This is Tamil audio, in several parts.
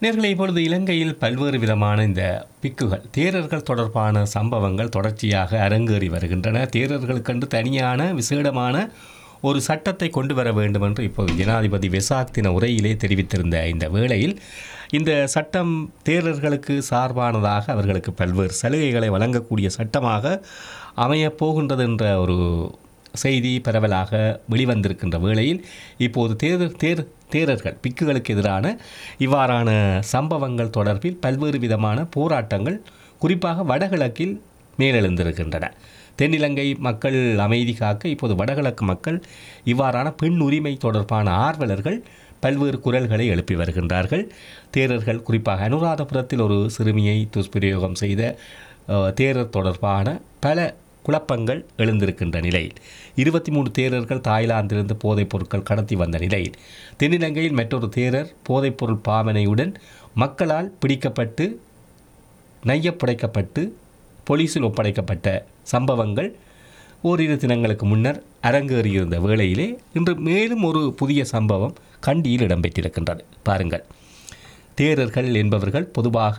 நேர்களை இப்பொழுது இலங்கையில் பல்வேறு விதமான இந்த பிக்குகள் தேரர்கள் தொடர்பான சம்பவங்கள் தொடர்ச்சியாக அரங்கேறி வருகின்றன தேரர்களுக்கென்று தனியான விசேடமான ஒரு சட்டத்தை கொண்டு வர வேண்டும் என்று இப்போது ஜனாதிபதி வெசாக் தின உரையிலே தெரிவித்திருந்த இந்த வேளையில் இந்த சட்டம் தேரர்களுக்கு சார்பானதாக அவர்களுக்கு பல்வேறு சலுகைகளை வழங்கக்கூடிய சட்டமாக அமையப் போகின்றது என்ற ஒரு செய்தி பரவலாக வெளிவந்திருக்கின்ற வேளையில் இப்போது தேர் தேர் தேரர்கள் பிக்குகளுக்கு எதிரான இவ்வாறான சம்பவங்கள் தொடர்பில் பல்வேறு விதமான போராட்டங்கள் குறிப்பாக வடகிழக்கில் மேலெழுந்திருக்கின்றன தென்னிலங்கை மக்கள் அமைதி காக்க இப்போது வடகிழக்கு மக்கள் இவ்வாறான பெண் உரிமை தொடர்பான ஆர்வலர்கள் பல்வேறு குரல்களை எழுப்பி வருகின்றார்கள் தேரர்கள் குறிப்பாக அனுராதபுரத்தில் ஒரு சிறுமியை துஷ்பிரயோகம் செய்த அஹ், தேரர் தொடர்பான பல குழப்பங்கள் எழுந்திருக்கின்ற நிலையில் இருபத்தி மூணு தேரர்கள் தாய்லாந்திலிருந்து போதைப் பொருட்கள் கடத்தி வந்த நிலையில் தென்னிலங்கையில் மற்றொரு தேரர் போதைப்பொருள் பாவனையுடன் மக்களால் பிடிக்கப்பட்டு நையப்புடைக்கப்பட்டு போலீசில் ஒப்படைக்கப்பட்ட சம்பவங்கள் ஓரிரு தினங்களுக்கு முன்னர் அரங்கேறியிருந்த வேளையிலே இன்று மேலும் ஒரு புதிய சம்பவம் கண்டியில் இடம்பெற்றிருக்கின்றது பாருங்கள் தேரர்கள் என்பவர்கள் பொதுவாக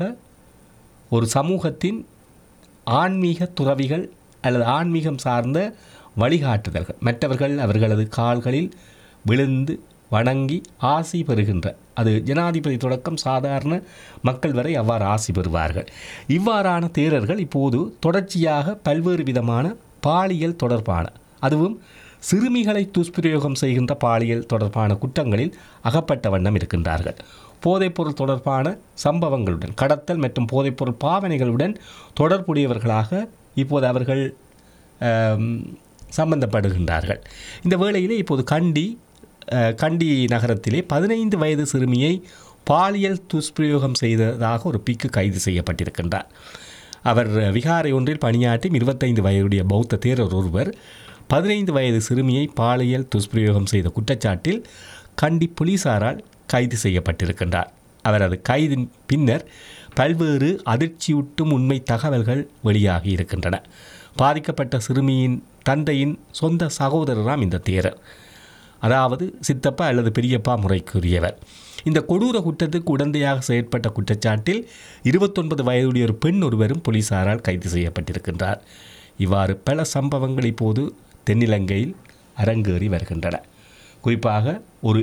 ஒரு சமூகத்தின் ஆன்மீக துறவிகள் அல்லது ஆன்மீகம் சார்ந்த வழிகாட்டுதல்கள் மற்றவர்கள் அவர்களது கால்களில் விழுந்து வணங்கி ஆசி பெறுகின்ற அது ஜனாதிபதி தொடக்கம் சாதாரண மக்கள் வரை அவ்வாறு ஆசி பெறுவார்கள் இவ்வாறான தேரர்கள் இப்போது தொடர்ச்சியாக பல்வேறு விதமான பாலியல் தொடர்பான அதுவும் சிறுமிகளை துஷ்பிரயோகம் செய்கின்ற பாலியல் தொடர்பான குற்றங்களில் அகப்பட்ட வண்ணம் இருக்கின்றார்கள் போதைப்பொருள் தொடர்பான சம்பவங்களுடன் கடத்தல் மற்றும் போதைப்பொருள் பாவனைகளுடன் தொடர்புடையவர்களாக இப்போது அவர்கள் ஆம், சம்பந்தப்படுகின்றார்கள் இந்த வேளையிலே இப்போது கண்டி அஹ், கண்டி நகரத்திலே பதினைந்து வயது சிறுமியை பாலியல் துஷ்பிரயோகம் செய்ததாக ஒரு பிக்கு கைது செய்யப்பட்டிருக்கின்றார் அவர் விகாரை ஒன்றில் பணியாற்றும் இருபத்தைந்து வயதுடைய பௌத்த தேரர் ஒருவர் பதினைந்து வயது சிறுமியை பாலியல் துஷ்பிரயோகம் செய்த குற்றச்சாட்டில் கண்டி போலீசாரால் கைது செய்யப்பட்டிருக்கின்றார் அவரது கைதின் பின்னர் பல்வேறு அதிர்ச்சியூட்டும் உண்மை தகவல்கள் வெளியாகி இருக்கின்றன பாதிக்கப்பட்ட சிறுமியின் தந்தையின் சொந்த சகோதரராம் இந்த தேரர் அதாவது சித்தப்பா அல்லது பெரியப்பா முறைக்குரியவர் இந்த கொடூர குற்றத்துக்கு உடந்தையாக செயற்பட்ட குற்றச்சாட்டில் இருபத்தொன்பது வயதுடைய ஒரு பெண் ஒருவரும் போலீசாரால் கைது செய்யப்பட்டிருக்கின்றார் இவ்வாறு பல சம்பவங்கள் இப்போது தென்னிலங்கையில் அரங்கேறி வருகின்றன குறிப்பாக ஒரு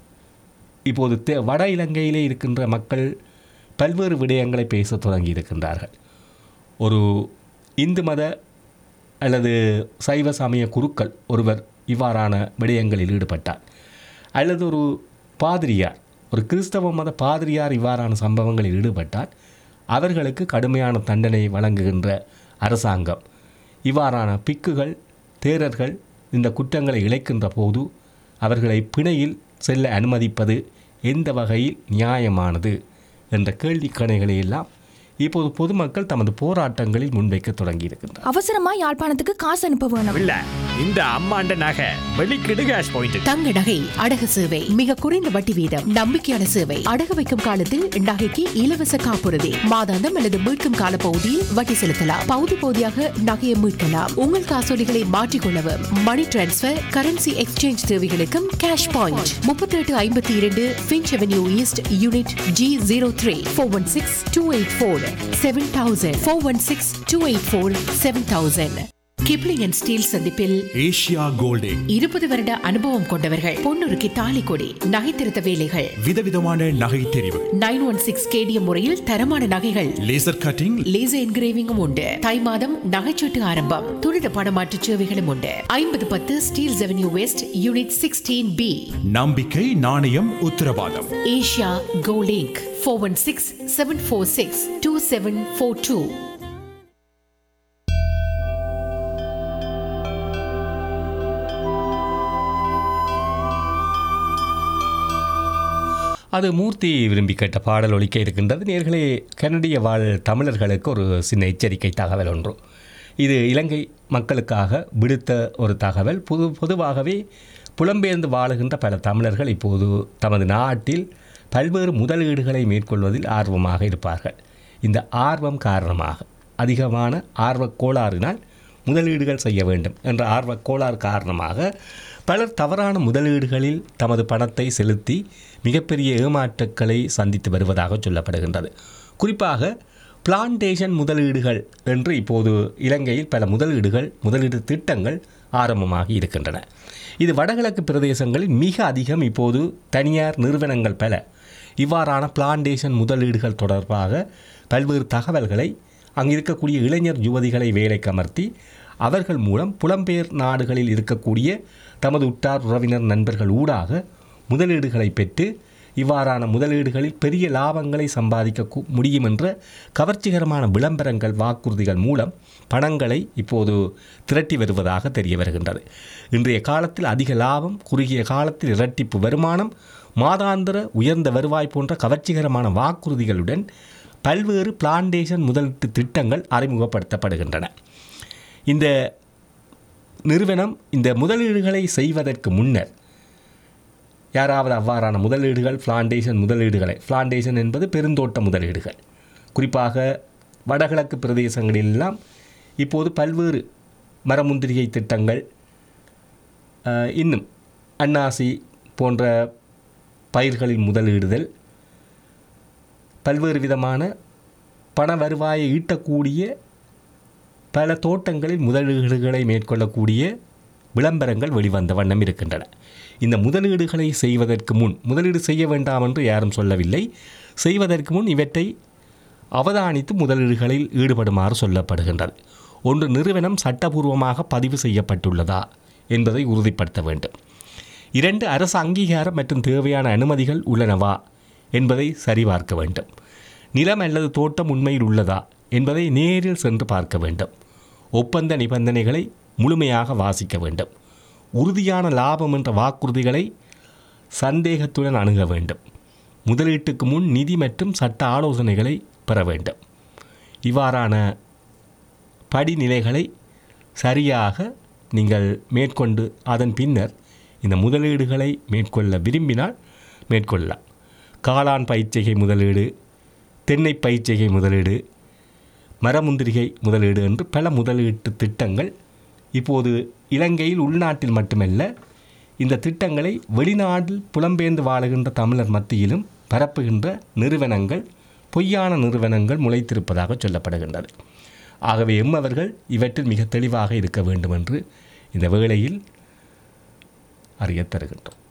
இப்போது தெ வட இலங்கையிலே இருக்கின்ற மக்கள் பல்வேறு விடயங்களை பேசத் தொடங்கி இருக்கின்றார்கள் ஒரு இந்து மத அல்லது சைவ சமய குருக்கள் ஒருவர் இவ்வாறான விடயங்களில் ஈடுபட்டார் அல்லது ஒரு பாதிரியார் ஒரு கிறிஸ்தவ மத பாதிரியார் இவ்வாறான சம்பவங்களில் ஈடுபட்டால் அவர்களுக்கு கடுமையான தண்டனை வழங்குகின்ற அரசாங்கம் இவ்வாறான பிக்குகள் தேரர்கள் இந்த குற்றங்களை இழைக்கின்ற போது அவர்களை பிணையில் செல்ல அனுமதிப்பது எந்த வகையில் நியாயமானது என்ற கேள்விக்கணைகளை எல்லாம் இப்போது பொதுமக்கள் தமது போராட்டங்களில் முன்வைக்க தொடங்கியிருக்கின்றனர் அவசரமா யாழ்ப்பாணத்துக்கு காசு அனுப்ப வேணும் இல்ல இந்த அம்மாண்ட நகை வெளிக்கிடு கேஷ் பாயிண்ட் தங்க நகை அடகு சேவை மிக குறைந்த வட்டி வீதம் நம்பிக்கையான சேவை அடகு வைக்கும் காலத்தில் நகைக்கு இலவச காப்புறுதி மாதாந்தம் அல்லது மீட்கும் கால பகுதியில் வட்டி செலுத்தலாம் பகுதி பகுதியாக நகையை மீட்கலாம் உங்கள் காசோலிகளை மாற்றிக்கொள்ளவும் மணி டிரான்ஸ்பர் கரன்சி எக்ஸ்சேஞ்ச் தேவைகளுக்கும் கேஷ் பாயிண்ட் முப்பத்தி எட்டு ஐம்பத்தி இரண்டு Finch Avenue East unit G zero three four one six two eight four seven thousand four one six two eight four seven thousand Kipling and Steeles சந்திப்பில் ஏஷியா கோல்டிங் இருபது வருட அனுபவம் கொண்டவர்கள் பொன்னுருக்கு தாலி கொடி நகை திருத்த வேலைகள் விதவிதமான நகை தெரிவு நைன் ஒன் சிக்ஸ் கேடிஎம் முறையில் தரமான நகைகள் லேசர் கட்டிங் லேசர் என்கிரேவிங்கும் உண்டு தை மாதம் நகைச்சீட்டு ஆரம்பம் துரித பணமாற்று சேவைகளும் உண்டு ஐம்பது பத்து Steeles Avenue West unit sixteen B நம்பிக்கை நாணயம் உத்தரவாதம் Asia Golding four one six seven four six two seven four two அது மூர்த்தி விரும்பி கேட்ட பாடல் ஒலிக்க இருக்கின்றது நேர்களே கனடிய வாழ் தமிழர்களுக்கு ஒரு சின்ன எச்சரிக்கை தகவல் ஒன்று இது இலங்கை மக்களுக்காக விடுத்த ஒரு தகவல் பொது பொதுவாகவே புலம்பெயர்ந்து வாழுகின்ற பல தமிழர்கள் இப்போது தமது நாட்டில் பல்வேறு முதலீடுகளை மேற்கொள்வதில் ஆர்வமாக இருப்பார்கள் இந்த ஆர்வம் காரணமாக அதிகமான ஆர்வக் கோளாறினால் முதலீடுகள் செய்ய வேண்டும் என்ற ஆர்வ கோளாறு காரணமாக பலர் தவறான முதலீடுகளில் தமது பணத்தை செலுத்தி மிகப்பெரிய ஏமாற்றங்களை சந்தித்து வருவதாக சொல்லப்படுகின்றது குறிப்பாக பிளான்டேஷன் முதலீடுகள் என்று இப்போது இலங்கையில் பல முதலீடுகள் முதலீடு திட்டங்கள் ஆரம்பமாகி இருக்கின்றன இது வடகிழக்கு பிரதேசங்களில் மிக அதிகம் இப்போது தனியார் நிறுவனங்கள் பல இவ்வாறான பிளான்டேஷன் முதலீடுகள் தொடர்பாக பல்வேறு தகவல்களை அங்கு இருக்கக்கூடிய இளைஞர் யுவதிகளை வேலைக்கு அமர்த்தி அவர்கள் மூலம் புலம்பெயர் நாடுகளில் இருக்கக்கூடிய தமது உற்றார் உறவினர் நண்பர்கள் ஊடாக முதலீடுகளை பெற்று இவ்வாறான முதலீடுகளில் பெரிய லாபங்களை சம்பாதிக்க கு- முடியும் என்ற கவர்ச்சிகரமான விளம்பரங்கள் வாக்குறுதிகள் மூலம் பணங்களை இப்போது திரட்டி வருவதாக தெரிய வருகின்றது இன்றைய காலத்தில் அதிக லாபம் குறுகிய காலத்தில் இரட்டிப்பு வருமானம் மாதாந்திர உயர்ந்த வருவாய் போன்ற கவர்ச்சிகரமான வாக்குறுதிகளுடன் பல்வேறு பிளான்டேஷன் முதலீட்டு திட்டங்கள் அறிமுகப்படுத்தப்படுகின்றன இந்த நிறுவனம் இந்த முதலீடுகளை செய்வதற்கு முன்னர் யாராவது அவ்வாறான முதலீடுகள் பிளான்டேஷன் முதலீடுகளை பிளான்டேஷன் என்பது பெருந்தோட்ட முதலீடுகள் குறிப்பாக வடகிழக்கு பிரதேசங்களிலெல்லாம் இப்போது பல்வேறு மரமுந்திரிகை திட்டங்கள் அஹ், இன்னும் அன்னாசி போன்ற பயிர்களில் முதலீடுதல் பல்வேறு விதமான பண வருவாயை ஈட்டக்கூடிய பல தோட்டங்களில் முதலீடுகளை மேற்கொள்ளக்கூடிய விளம்பரங்கள் வெளிவந்த வண்ணம் இருக்கின்றன இந்த முதலீடுகளை செய்வதற்கு முன் முதலீடு செய்ய வேண்டாம் என்று யாரும் சொல்லவில்லை செய்வதற்கு முன் இவற்றை அவதானித்து முதலீடுகளில் ஈடுபடுமாறு சொல்லப்படுகின்றது ஒன்று நிறுவனம் சட்டபூர்வமாக பதிவு செய்யப்பட்டுள்ளதா என்பதை உறுதிப்படுத்த வேண்டும் இரண்டு அரசு அங்கீகாரம் மற்றும் தேவையான அனுமதிகள் உள்ளனவா என்பதை சரிபார்க்க வேண்டும் நிலம் அல்லது தோட்டம் உண்மையில் உள்ளதா என்பதை நேரில் சென்று பார்க்க வேண்டும் ஒப்பந்த நிபந்தனைகளை முழுமையாக வாசிக்க வேண்டும் உறுதியான லாபம் என்ற வாக்குறுதிகளை சந்தேகத்துடன் அணுக வேண்டும் முதலீட்டுக்கு முன் நிதி மற்றும் சட்ட ஆலோசனைகளை பெற வேண்டும் இவ்வாறான படிநிலைகளை சரியாக நீங்கள் மேற்கொண்டு அதன் பின்னர் இந்த முதலீடுகளை மேற்கொள்ள விரும்பினால் மேற்கொள்ளலாம் காளான் பயிற்சிகை முதலீடு தென்னை பயிற்சிகை முதலீடு மரமுந்திரிகை முதலீடு என்று பல முதலீட்டு திட்டங்கள் இப்போது இலங்கையில் உள்நாட்டில் மட்டுமல்ல இந்த திட்டங்களை வெளிநாட்டில் புலம்பெயர்ந்து வாழுகின்ற தமிழர் மத்தியிலும் பரப்புகின்ற நிறுவனங்கள் பொய்யான நிறுவனங்கள் முளைத்திருப்பதாக சொல்லப்படுகின்றது ஆகவே எம்மவர்கள் இவற்றில் மிக தெளிவாக இருக்க வேண்டும் என்று இந்த வேளையில் அறியத் தருகின்றோம்